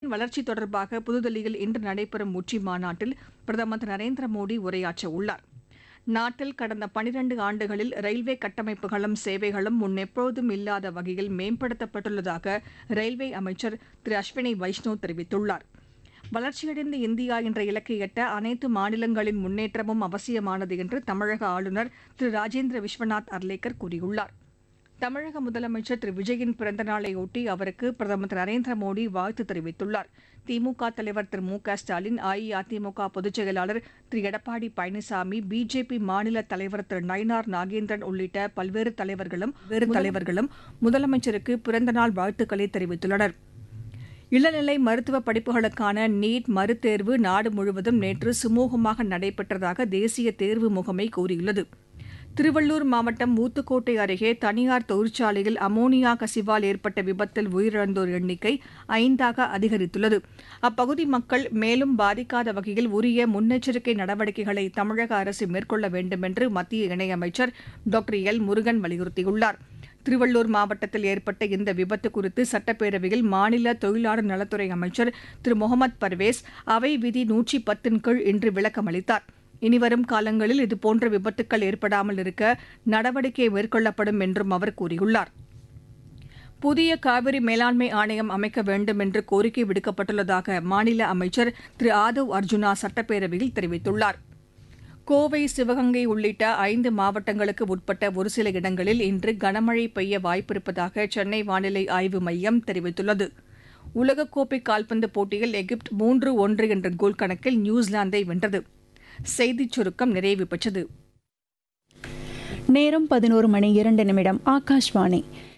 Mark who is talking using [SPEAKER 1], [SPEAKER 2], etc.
[SPEAKER 1] வளர்ச்சி தொடர்பாக புதுதில்லியில் இன்று நடைபெறும் உச்சி மாநாட்டில் பிரதமர் திரு நரேந்திர மோடி உரையாற்ற உள்ளார் நாட்டில் கடந்த பனிரண்டு ஆண்டுகளில் ரயில்வே கட்டமைப்புகளும் சேவைகளும் முன்னெப்போதும் இல்லாத வகையில் மேம்படுத்தப்பட்டுள்ளதாக ரயில்வே அமைச்சர் திரு அஸ்வினி வைஷ்ணவ் தெரிவித்துள்ளார் வளர்ச்சியடைந்த இந்தியா என்ற இலக்கை எட்ட அனைத்து மாநிலங்களின் முன்னேற்றமும் அவசியமானது என்று தமிழக ஆளுநர் திரு ராஜேந்திர விஸ்வநாத் அர்லேக்கர் கூறியுள்ளார் தமிழக முதலமைச்சர் திரு விஜயின் பிறந்தநாளையொட்டி அவருக்கு பிரதமர் திரு நரேந்திர மோடி வாழ்த்து தெரிவித்துள்ளார் திமுக தலைவர் திரு மு க ஸ்டாலின் அஇஅதிமுக பொதுச் செயலாளர் திரு எடப்பாடி பழனிசாமி பிஜேபி மாநில தலைவர் திரு நயினார் நாகேந்திரன் உள்ளிட்ட பல்வேறு தலைவர்களும் வேறு தலைவர்களும் முதலமைச்சருக்கு பிறந்தநாள் வாழ்த்துக்களை தெரிவித்துள்ளனர் இளநிலை மருத்துவ படிப்புகளுக்கான நீட் மறுதேர்வு நாடு முழுவதும் நேற்று சுமூகமாக நடைபெற்றதாக தேசிய தேர்வு முகமை கூறியுள்ளது திருவள்ளூர் மாவட்டம் ஊத்துக்கோட்டை அருகே தனியார் தொழிற்சாலையில் அமோனியா கசிவால் ஏற்பட்ட விபத்தில் உயிரிழந்தோர் எண்ணிக்கை ஐந்தாக அதிகரித்துள்ளது அப்பகுதி மக்கள் மேலும் பாதிக்காத வகையில் உரிய முன்னெச்சரிக்கை நடவடிக்கைகளை தமிழக அரசு மேற்கொள்ள வேண்டும் என்று மத்திய இணையமைச்சர் டாக்டர் எல் முருகன் வலியுறுத்தியுள்ளார் திருவள்ளூர் மாவட்டத்தில் ஏற்பட்ட இந்த விபத்து குறித்து சட்டப்பேரவையில் மாநில தொழிலாளர் நலத்துறை அமைச்சர் திரு முகமது பர்வேஸ் அவை விதி நூற்றி பத்தின் கீழ் இன்று விளக்கம் அளித்தார் இனிவரும் காலங்களில் இதுபோன்ற விபத்துக்கள் ஏற்படாமல் இருக்க நடவடிக்கை மேற்கொள்ளப்படும் என்றும் அவர் கூறியுள்ளார் புதிய காவிரி மேலாண்மை ஆணையம் அமைக்க வேண்டும் என்று கோரிக்கை விடுக்கப்பட்டுள்ளதாக மாநில அமைச்சர் திரு ஆதவ் அர்ஜுனா சட்டப்பேரவையில் தெரிவித்துள்ளார் கோவை சிவகங்கை உள்ளிட்ட ஐந்து மாவட்டங்களுக்கு உட்பட்ட ஒரு சில இடங்களில் இன்று கனமழை பெய்ய வாய்ப்பிருப்பதாக சென்னை வானிலை ஆய்வு மையம் தெரிவித்துள்ளது உலகக்கோப்பை கால்பந்து போட்டியில் எகிப்து மூன்று ஒன்று என்ற கோல் கணக்கில் நியூசிலாந்தை வென்றது செய்திச் சுருக்கம் நிறைவு பெற்றது
[SPEAKER 2] நேரம் பதினோரு மணி இரண்டு நிமிடம் ஆகாஷ்வாணி